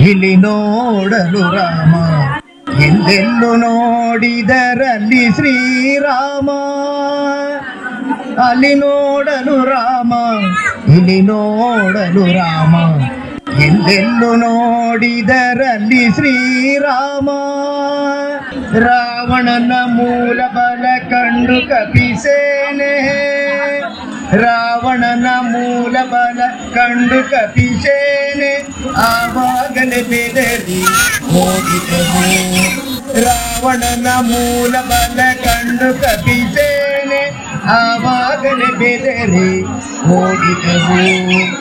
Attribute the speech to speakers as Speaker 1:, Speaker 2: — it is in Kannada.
Speaker 1: ಇಲ್ಲಿ ನೋಡಲು ರಾಮ ಎಲ್ಲೆಲ್ಲೂ ನೋಡಿದರಲ್ಲಿ ಶ್ರೀರಾಮ ಅಲ್ಲಿ ನೋಡಲು ರಾಮ ಇಲ್ಲಿ ನೋಡಲು ರಾಮ ಎಲ್ಲೆಲ್ಲೂ ನೋಡಿದರಲ್ಲಿ ಶ್ರೀರಾಮ ರಾವಣನ ಮೂಲ ಬಲ ಕಂಡು ಕಪಿಸೇನೆ ರಾವಣನ ಮೂಲ ಬಲ ಕಂಡು ಕಪಿಸೇನೆ ಆವಾಗಲೇ ಬೆದರಿ ಹೋಗಿದವು ರಾವಣನ ಮೂಲ ಬಲ ಕಂಡು ಕಪಿಸೇನೆ ಆವಾಗಲೇ ಬೆದರಿ ಹೋಗಿದವು